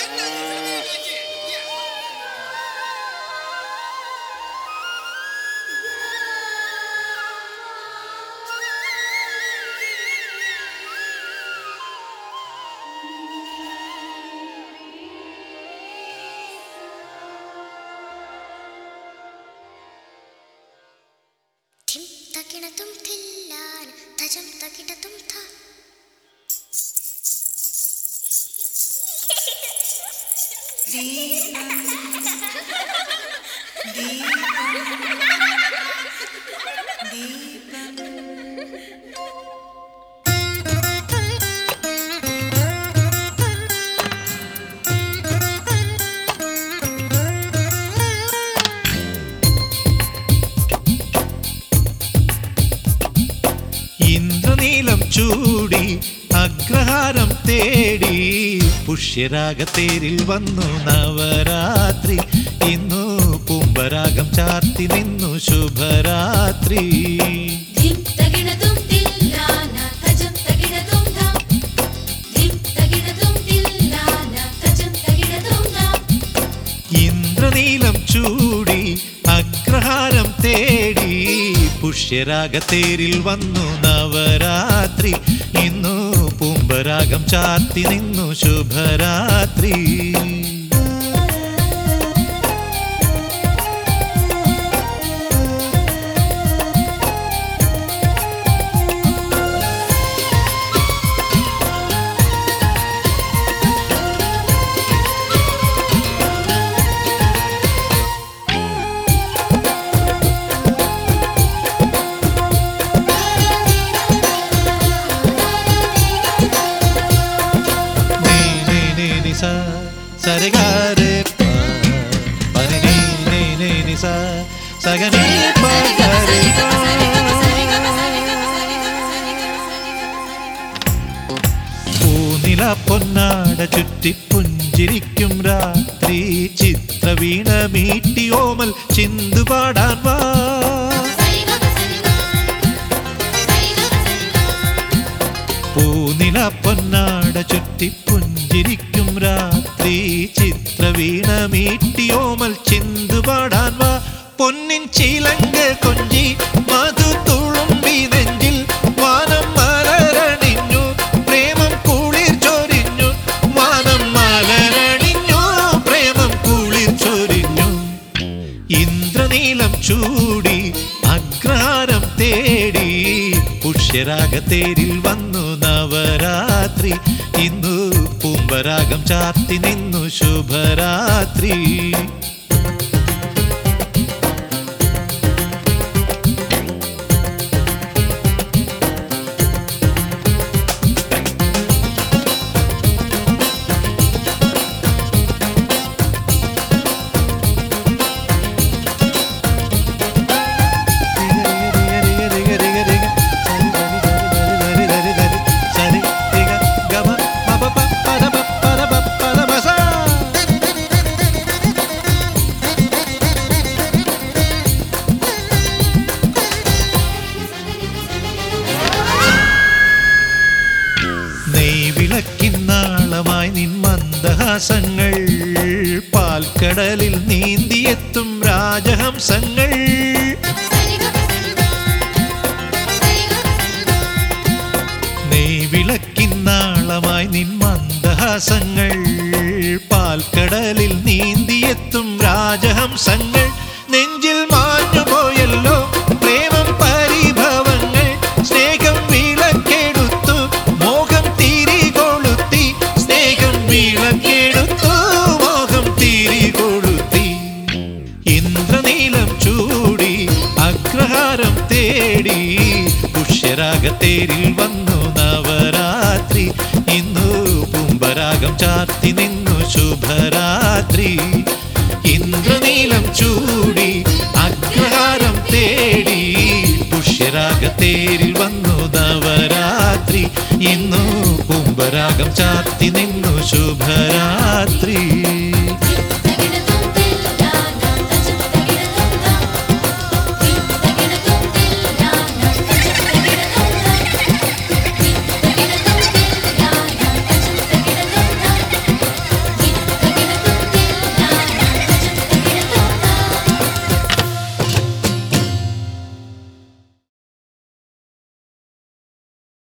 ധിം തകിടതും തില്ലാൻ തജം തകിടതും ഥ ഇന്ദ്രനീലം ചൂടി അഗ്രഹാരം തേടി പുഷ്യരാഗത്തേരിൽ വന്നു നവരാത്രി ഇന്നു കുംഭരാഗം ചാർത്തി നിന്നു ശുഭരാത്രി ധിം തകിടതും തില്ലാന തജം തകിടതും ധ ധിം തകിടതും തില്ലാന തജം തകിടതും ധ ഇന്ദ്രനീലം ചൂടി അഗ്രഹാരം തേടി പുഷ്യരാഗത്തേരിൽ വന്നു നവരാത്രി ഇന്നു കുംഭരാഗം ചാർത്തി നിന്നു ശുഭരാത്രി നീ നീ നീ നി സ സരി ഗ രെ പ പ നി നീ നീ നീ നി സ സ ഗ നി പ ഗ രെ ഗ. പൂനില പൊന്നാട ചുറ്റി പുഞ്ചിരിക്കും രാത്രി ചിത്രവീണ മീട്ടി ഓമൽ ചിന്തു പാടാൻ വാ പൂനില പൊന്നാട ചുറ്റി പുഞ്ചിരിക്കും രാത്രി ചിത്രവീണ മീട്ടിയോമൽ ചിന്തു പാടാൻ വാ പൊന്നിൻ ചീലങ്ക കൊഞ്ചി മധു തുളുമ്പി നെഞ്ചിൽ വാനം മലരണിഞ്ഞു പ്രേമം കുളിർ ചൊരിഞ്ഞു വാനം മലരണിഞ്ഞു പ്രേമം കുളിർ ചൊരിഞ്ഞു ഇന്ദ്രനീലം ചൂടി അഗ്രാരം തേടി പുഷ്യരാഗത്തേരിൽ വന്നു നവരാത്രി ഇന്നു പൂമ്പരാഗം ചാർത്തി നിന്നു ശുഭരാത്രി സരി തിക ഗമ മപ പ പദ പ പദ പ പദ മ സ. നെയ്വിളക്കിന്നാളമായി നിൻ മന്ദഹാസങ്ങൾ പാൽക്കടലിൽ നീന്തിയെത്തും രാജഹംസങ്ങൾ നെയ്വിളക്കിന്നാളമായി നിൻ മന്ദഹാസങ്ങൾ പാൽക്കടലിൽ നീന്തിയെത്തും രാജഹംസങ്ങൾ നെഞ്ചിൽ മാഞ്ഞു പോയല്ലോ പ്രേമം പരിഭവങ്ങൾ സ്നേഹം വിളക്കെടുത്തു മോഹം തിരി കൊളുത്തി സ്നേഹം വിളക്കെടുത്തു മോഹം തിരി കൊളുത്തി ഇന്ദ്രനീലം ചൂടി അഗ്രഹാരം തേടി പുഷ്യരാഗത്തേരിൽ വന്നു നവരാത്രി ഇന്നു കുംഭരാഗം ചാർത്തി നിന്നു ശുഭരാത്രി ഇന്ദ്രനീലം ചൂടി അഗ്രഹാരം തേടി പുഷ്യരാഗത്തേരിൽ വന്നു നവരാത്രി ഇന്നു കുംഭരാഗം ചാർത്തി നിന്നു ശുഭരാത്രി